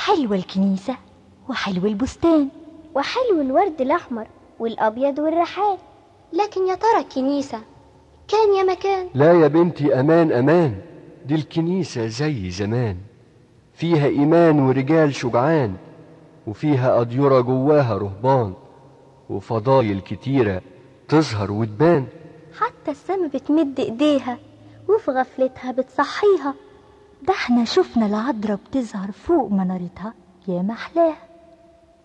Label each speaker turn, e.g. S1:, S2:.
S1: حلوة الكنيسة وحلو البستان
S2: وحلو الورد الأحمر والأبيض والريحان لكن يا ترى الكنيسة كان يا مكان
S3: لا يا بنتي أمان أمان دي الكنيسة زي زمان فيها إيمان ورجال شجعان وفيها أديرة جواها رهبان وفضايل كتيرة تظهر وتبان
S2: حتى السما بتمد إيديها وفي غفلتها بتصحيها
S1: ده احنا شفنا العذراء بتظهر فوق منارتها يا محلاها